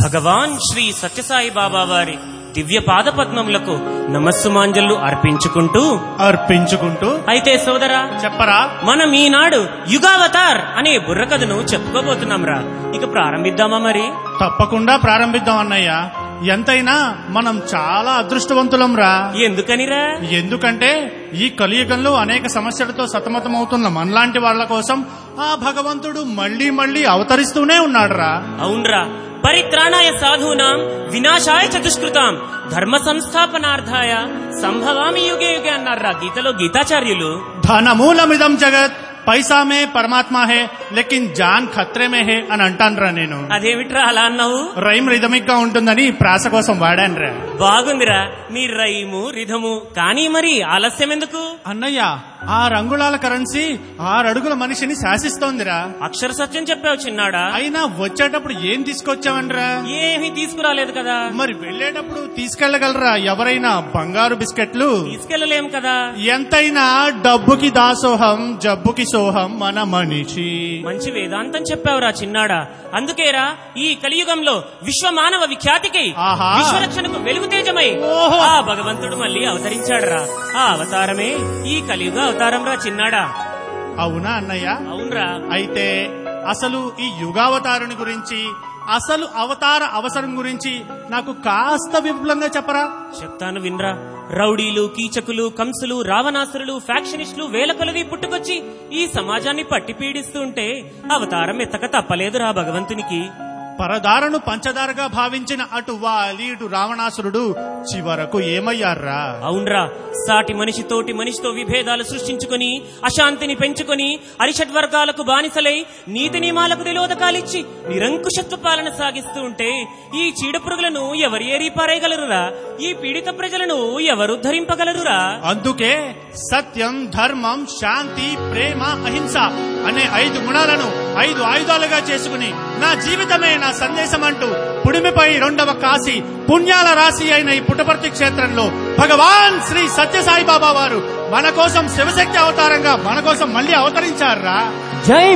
భగవాన్ శ్రీ సత్యసాయి బాబా వారి దివ్య పాద పద్మములకు నమస్సుమాంజలు అర్పించుకుంటూ అర్పించుకుంటూ అయితే సోదరా చెప్పరా మనం ఈనాడు యుగావతార్ అనే బుర్రకథను చెప్పుకోబోతున్నాం రా ఇక ప్రారంభిద్దామా మరి తప్పకుండా ప్రారంభిద్దాం అన్నయ్య ఎంతైనా మనం చాలా అదృష్టవంతులం రా ఎందుకనిరా ఎందుకంటే ఈ కలియుగంలో అనేక సమస్యలతో సతమతమవుతున్న మనలాంటి వాళ్ళ కోసం ఆ భగవంతుడు మళ్ళీ మళ్ళీ అవతరిస్తూనే ఉన్నాడురా అవునరా పరిత్రాణాయ సాధూనాం వినాశాయ చతుష్కృతాం ధర్మ సంస్థాపనార్థాయ సంభవామి యుగే యుగే అన్నారా గీతలో గీతాచార్యులు ధనమూలమిదం జగత్ పైసామే పరమాత్మ హే లేకిన్ జాన్ ఖత్రే మే హే అని అంటానురా నేను అదేమిట్రా అలా అన్నావు రైమ్ రిథమిక్ గా ఉంటుందని ప్రాస కోసం వాడానురా బాగుందిరా నీ రైము రిధము కానీ మరి ఆలస్యం ఎందుకు అన్నయ్య ఆ రంగుళాల కరెన్సీ ఆరడుగుల మనిషిని శాసిస్తోందిరా అక్షర సత్యం చెప్పావు చిన్నాడా అయినా వచ్చేటప్పుడు ఏం తీసుకొచ్చావనరా ఏమీ తీసుకురాలేదు కదా మరి వెళ్ళేటప్పుడు తీసుకెళ్లగలరా ఎవరైనా బంగారు బిస్కెట్లు తీసుకెళ్లలేం కదా ఎంతైనా డబ్బుకి దాసోహం జబ్బుకి సోహం మన మనిషి మంచి వేదాంతం చెప్పావురా చిన్నాడా అందుకేరా ఈ కలియుగంలో విశ్వ మానవ విఖ్యాతికి ఆహా. విశ్వరక్షణకు వెలుగు తేజమై ఓహో. ఆ భగవంతుడు మళ్ళీ అవతరించాడురా ఆ అవతారమే ఈ కలియుగ అవతారం రా చిన్నాడా అవునా అన్నయ్య అవునరా అయితే అసలు ఈ యుగావతారుని గురించి అసలు అవతార అవసరం గురించి నాకు కాస్త విపులంగా చెప్పరా చెప్తాను వినరా రౌడీలు కీచకులు కంసులు రావణాసురులు ఫ్యాక్షనిస్టులు వేల కొలది పుట్టుకొచ్చి ఈ సమాజాన్ని పట్టి పీడిస్తూ ఉంటే అవతారం ఎత్తక తప్పలేదురా భగవంతునికి పరదారను పంచదారగా భావించిన అటు వాలి ఇటు రావణాసురుడు చివరకు ఏమయ్యారా అవునరా సాటి మనిషి తోటి మనిషితో విభేదాలు సృష్టించుకొని అశాంతిని పెంచుకొని అరిషడ్ వర్గాలకు బానిసలై నీతి నియమాలకు నిరోధకాలిచ్చి నిరంకుశత్వ పాలన సాగిస్తూ ఉంటే ఈ చీడ పురుగులను ఎవరు ఏరి పారేయగలరురా ఈ పీడిత ప్రజలను ఎవరు ఉద్ధరింపగలరురా అందుకే సత్యం ధర్మం శాంతి ప్రేమ అహింస అనే ఐదు గుణాలను ఐదు ఆయుధాలుగా చేసుకుని నా జీవితమే నా సందేశం అంటూ పుడిమిపై రెండవ కాశీ పుణ్యాల రాశి అయిన ఈ పుట్టపర్తి క్షేత్రంలో భగవాన్ శ్రీ సత్యసాయి బాబా వారు మన కోసం శివశక్తి అవతారంగా మన కోసం మళ్ళీ అవతరించారా జై